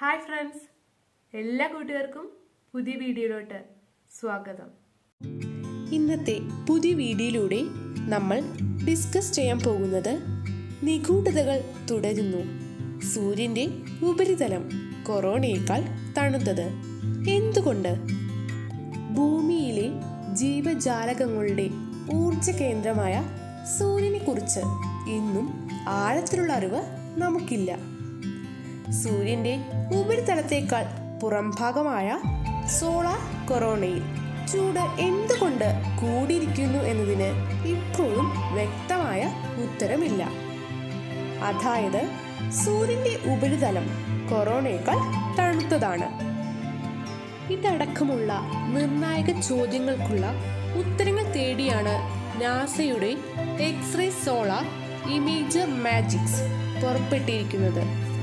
hi friends എല്ലാ കൂട്ടുകാർക്കും പുതിയ വീഡിയോയിലോട്ട് സ്വാഗതം ഇന്നത്തെ പുതിയ വീഡിയോയിലൂടെ നമ്മൾ ഡിസ്കസ് ചെയ്യാൻ പോകുന്നത് നിഗൂഢതകൾ തുടരുന്നു സൂര്യന്റെ ഉപരിതലം കൊറോണയേക്കാൾ തണുത്തത് എന്തുകൊണ്ട് ഭൂമിയിലെ ജീവജാലകങ്ങളുടെ ഊർജ കേന്ദ്രമായ സൂര്യനെ കുറിച്ച് ഇന്നും ആഴത്തിലുള്ള അറിവ് നമുക്കില്ല സൂര്യന്റെ ഉപരിതലത്തേക്കാൾ പുറംഭാഗമായ സോളാർ കൊറോണയിൽ ചൂട് എന്തുകൊണ്ട് കൂടിയിരിക്കുന്നു എന്നതിന് ഇപ്പോഴും വ്യക്തമായ ഉത്തരമില്ല അതായത് സൂര്യന്റെ ഉപരിതലം കൊറോണയേക്കാൾ തണുത്തതാണ് ഇതടക്കമുള്ള നിർണായക ചോദ്യങ്ങൾക്കുള്ള ഉത്തരങ്ങൾ തേടിയാണ് നാസയുടെ എക്സ്റേ സോളാർ ഇമേജർ മാജിക്സ് പുറപ്പെട്ടിരിക്കുന്നത്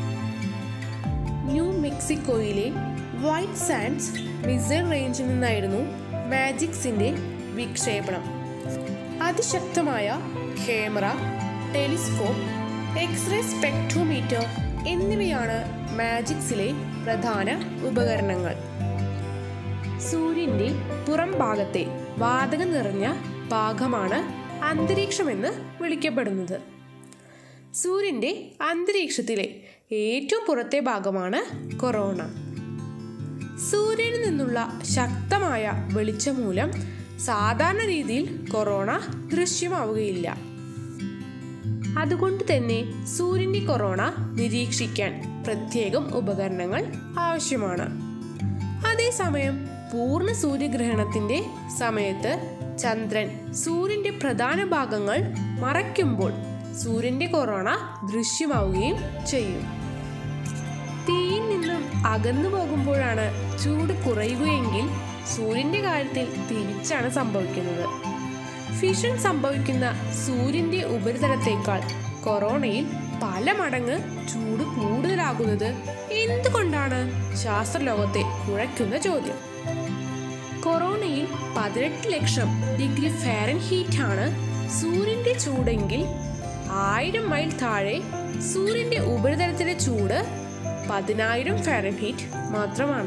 ന്യൂ മെക്സിക്കോയിലെ വൈറ്റ് സാൻഡ്സ് മിസൈൽ റേഞ്ചിൽ നിന്നായിരുന്നു മാജിക്സിന്റെ വിക്ഷേപണം അതിശക്തമായ ക്യാമറ ടെലിസ്കോപ്പ് എക്സ്റേ സ്പെക്ട്രോമീറ്റർ എന്നിവയാണ് മാജിക്സിലെ പ്രധാന ഉപകരണങ്ങൾ സൂര്യന്റെ പുറം ഭാഗത്തെ വാതകം നിറഞ്ഞ ഭാഗമാണ് അന്തരീക്ഷമെന്ന് വിളിക്കപ്പെടുന്നത് സൂര്യന്റെ അന്തരീക്ഷത്തിലെ ഏറ്റവും പുറത്തെ ഭാഗമാണ് കൊറോണ സൂര്യനിൽ നിന്നുള്ള ശക്തമായ വെളിച്ചം മൂലം സാധാരണ രീതിയിൽ കൊറോണ ദൃശ്യമാവുകയില്ല അതുകൊണ്ട് തന്നെ സൂര്യന്റെ കൊറോണ നിരീക്ഷിക്കാൻ പ്രത്യേകം ഉപകരണങ്ങൾ ആവശ്യമാണ് അതേസമയം പൂർണ്ണ സൂര്യഗ്രഹണത്തിന്റെ സമയത്ത് ചന്ദ്രൻ സൂര്യന്റെ പ്രധാന ഭാഗങ്ങൾ മറയ്ക്കുമ്പോൾ സൂര്യന്റെ കൊറോണ ദൃശ്യമാവുകയും ചെയ്യും തീയിൽ നിന്നും അകന്നു പോകുമ്പോഴാണ് ചൂട് കുറയുകയെങ്കിൽ സൂര്യന്റെ കാര്യത്തിൽ തിരിച്ചാണ് സംഭവിക്കുന്നത് ഫിഷൻ സംഭവിക്കുന്ന സൂര്യന്റെ ഉപരിതലത്തേക്കാൾ കൊറോണയിൽ പല മടങ്ങ് ചൂട് കൂടുതലാകുന്നത് എന്തുകൊണ്ടാണ് ശാസ്ത്രലോകത്തെ കുഴയ്ക്കുന്ന ചോദ്യം കൊറോണയിൽ പതിനെട്ട് ലക്ഷം ഡിഗ്രി ഫാരൻ ഹീറ്റ് ആണ് സൂര്യന്റെ ചൂടെങ്കിൽ ആയിരം മൈൽ താഴെ സൂര്യന്റെ ഉപരിതലത്തിലെ ചൂട് പതിനായിരം ഫാരൻ ഹീറ്റ് മാത്രമാണ്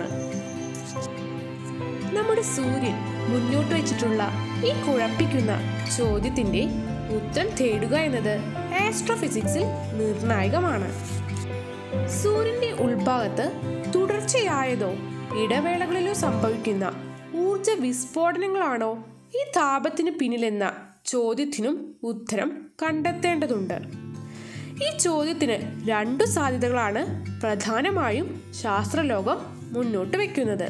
നമ്മുടെ സൂര്യൻ മുന്നോട്ട് വെച്ചിട്ടുള്ള ഈ കുഴപ്പിക്കുന്ന ചോദ്യത്തിന്റെ ഉത്തരം തേടുക എന്നത് ആസ്ട്രോഫിസിക്സിൽ നിർണായകമാണ് സൂര്യന്റെ ഉൾഭാഗത്ത് തുടർച്ചയായതോ ഇടവേളകളിലോ സംഭവിക്കുന്ന ഊർജ വിസ്ഫോടനങ്ങളാണോ ഈ താപത്തിന് പിന്നിലെന്ന ചോദ്യത്തിനും ഉത്തരം കണ്ടെത്തേണ്ടതുണ്ട് ഈ ചോദ്യത്തിന് രണ്ടു സാധ്യതകളാണ് പ്രധാനമായും ശാസ്ത്രലോകം മുന്നോട്ട് വയ്ക്കുന്നത്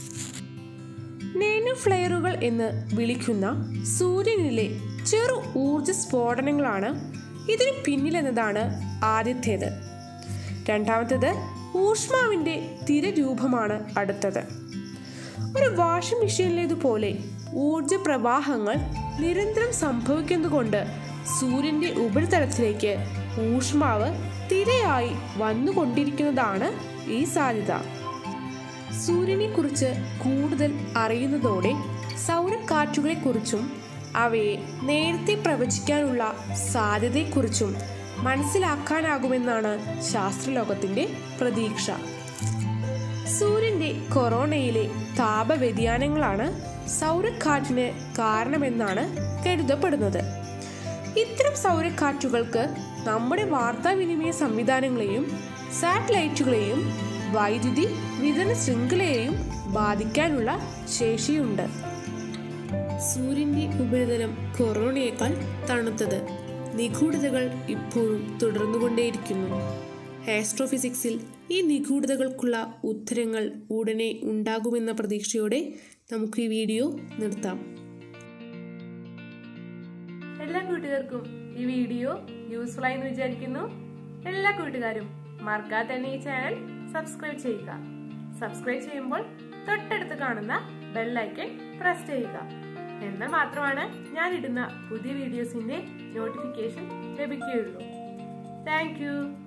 നേനോ ഫ്ലെയറുകൾ എന്ന് വിളിക്കുന്ന സൂര്യനിലെ ചെറു ഊർജ സ്ഫോടനങ്ങളാണ് ഇതിന് പിന്നിലെന്നതാണ് ആദ്യത്തേത് രണ്ടാമത്തേത് ഊഷ്മാവിൻ്റെ തിരരൂപമാണ് അടുത്തത് ഒരു വാഷിംഗ് മെഷീനിലേതുപോലെ ഊർജ പ്രവാഹങ്ങൾ നിരന്തരം സംഭവിക്കുന്നതുകൊണ്ട് സൂര്യന്റെ ഉപരിതലത്തിലേക്ക് ഊഷ്മാവ് തിരയായി വന്നുകൊണ്ടിരിക്കുന്നതാണ് ഈ സാധ്യത സൂര്യനെ കുറിച്ച് കൂടുതൽ അറിയുന്നതോടെ സൗരക്കാറ്റുകളെക്കുറിച്ചും അവയെ നേരത്തെ പ്രവചിക്കാനുള്ള സാധ്യതയെക്കുറിച്ചും മനസ്സിലാക്കാനാകുമെന്നാണ് ശാസ്ത്രലോകത്തിന്റെ പ്രതീക്ഷ സൂര്യന്റെ കൊറോണയിലെ താപവ്യതിയാനങ്ങളാണ് സൗരക്കാറ്റിന് കാരണമെന്നാണ് കരുതപ്പെടുന്നത് ഇത്തരം സൗരക്കാറ്റുകൾക്ക് നമ്മുടെ വാർത്താവിനിമയ സംവിധാനങ്ങളെയും സാറ്റലൈറ്റുകളെയും വൈദ്യുതി വിതരണ ശൃംഖലയെയും ബാധിക്കാനുള്ള ശേഷിയുണ്ട് സൂര്യന്റെ ഉപരിതലം കൊറോണയേക്കാൾ തണുത്തത് നിഗൂഢതകൾ ഇപ്പോഴും തുടർന്നുകൊണ്ടേയിരിക്കുന്നു ആസ്ട്രോഫിസിക്സിൽ ഈ നിഗൂഢതകൾക്കുള്ള ഉത്തരങ്ങൾ ഉടനെ ഉണ്ടാകുമെന്ന പ്രതീക്ഷയോടെ നമുക്ക് ഈ വീഡിയോ നിർത്താം എല്ലാ കൂട്ടുകാർക്കും ഈ വീഡിയോ യൂസ്ഫുൾ ആയി എന്ന് വിചാരിക്കുന്നു എല്ലാ കൂട്ടുകാരും മറക്കാതെ തന്നെ ഈ ചാനൽ സബ്സ്ക്രൈബ് ചെയ്യുക സബ്സ്ക്രൈബ് ചെയ്യുമ്പോൾ തൊട്ടടുത്ത് കാണുന്ന ബെല്ലൈക്കൺ പ്രസ് ചെയ്യുക എന്നാൽ മാത്രമാണ് ഞാൻ ഇടുന്ന പുതിയ വീഡിയോസിന്റെ നോട്ടിഫിക്കേഷൻ ലഭിക്കുകയുള്ളൂ താങ്ക് യു